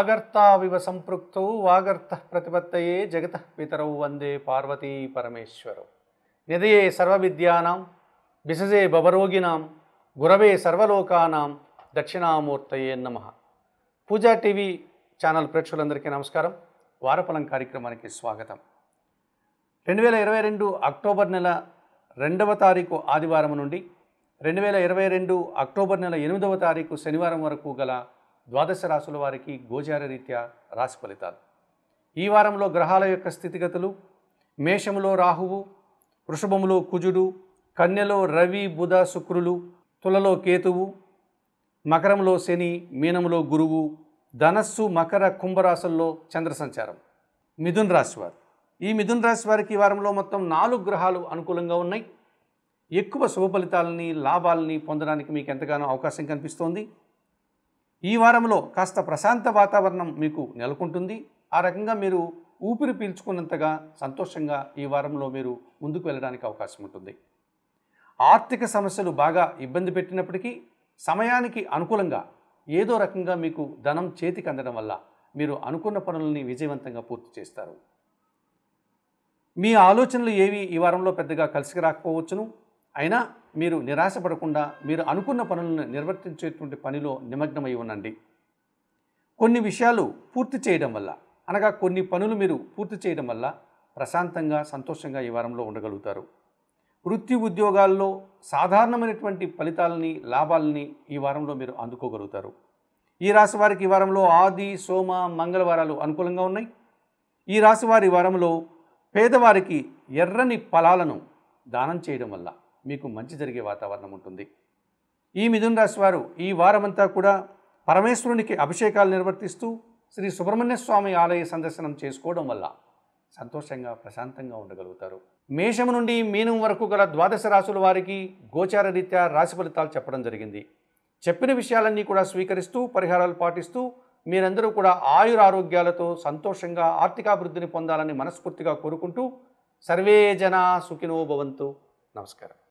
వాగర్తావివ సంపృక్తౌ వాగర్త ప్రతిపత్తయే జగత పితరౌ వందే పార్వతీ పరమేశ్వరౌ నిదయే సర్వవిద్యానాం విసజే భవరోగిణాం గురవే సర్వలోకానాం దక్షిణామూర్తయే నమ పూజా టీవీ ఛానల్ ప్రేక్షకులందరికీ నమస్కారం వారఫలం కార్యక్రమానికి స్వాగతం రెండు వేల ఇరవై రెండు అక్టోబర్ నెల రెండవ తారీఖు ఆదివారం నుండి రెండు వేల ఇరవై రెండు అక్టోబర్ నెల ఎనిమిదవ తారీఖు శనివారం వరకు గల ద్వాదశ రాసుల వారికి గోచార రీత్యా రాశి ఫలితాలు ఈ వారంలో గ్రహాల యొక్క స్థితిగతులు మేషములో రాహువు వృషభములో కుజుడు కన్యలో రవి బుధ శుక్రులు తులలో కేతువు మకరంలో శని మీనములో గురువు ధనస్సు మకర కుంభరాశుల్లో చంద్ర సంచారం మిథున్ రాశి వారు ఈ మిథున్ రాశి వారికి ఈ వారంలో మొత్తం నాలుగు గ్రహాలు అనుకూలంగా ఉన్నాయి ఎక్కువ శుభ ఫలితాలని లాభాలని పొందడానికి మీకు ఎంతగానో అవకాశం కనిపిస్తోంది ఈ వారంలో కాస్త ప్రశాంత వాతావరణం మీకు నెలకొంటుంది ఆ రకంగా మీరు ఊపిరి పీల్చుకున్నంతగా సంతోషంగా ఈ వారంలో మీరు ముందుకు వెళ్ళడానికి అవకాశం ఉంటుంది ఆర్థిక సమస్యలు బాగా ఇబ్బంది పెట్టినప్పటికీ సమయానికి అనుకూలంగా ఏదో రకంగా మీకు ధనం చేతికి అందడం వల్ల మీరు అనుకున్న పనులని విజయవంతంగా పూర్తి చేస్తారు మీ ఆలోచనలు ఏవి ఈ వారంలో పెద్దగా కలిసి రాకపోవచ్చును అయినా మీరు నిరాశపడకుండా మీరు అనుకున్న పనులను నిర్వర్తించేటువంటి పనిలో నిమగ్నమై ఉండండి కొన్ని విషయాలు పూర్తి చేయడం వల్ల అనగా కొన్ని పనులు మీరు పూర్తి చేయడం వల్ల ప్రశాంతంగా సంతోషంగా ఈ వారంలో ఉండగలుగుతారు వృత్తి ఉద్యోగాల్లో సాధారణమైనటువంటి ఫలితాలని లాభాలని ఈ వారంలో మీరు అందుకోగలుగుతారు ఈ రాశి వారికి ఈ వారంలో ఆది సోమ మంగళవారాలు అనుకూలంగా ఉన్నాయి ఈ రాశి వారి వారంలో పేదవారికి ఎర్రని ఫలాలను దానం చేయడం వల్ల మీకు మంచి జరిగే వాతావరణం ఉంటుంది ఈ మిథున రాశి వారు ఈ వారమంతా కూడా పరమేశ్వరునికి అభిషేకాలు నిర్వర్తిస్తూ శ్రీ సుబ్రహ్మణ్య స్వామి ఆలయ సందర్శనం చేసుకోవడం వల్ల సంతోషంగా ప్రశాంతంగా ఉండగలుగుతారు మేషం నుండి మీనం వరకు గల ద్వాదశ రాశుల వారికి గోచార రీత్యా రాశి ఫలితాలు చెప్పడం జరిగింది చెప్పిన విషయాలన్నీ కూడా స్వీకరిస్తూ పరిహారాలు పాటిస్తూ మీరందరూ కూడా ఆయుర ఆరోగ్యాలతో సంతోషంగా ఆర్థికాభివృద్ధిని పొందాలని మనస్ఫూర్తిగా కోరుకుంటూ సర్వే జనా సుఖినో భవంతు నమస్కారం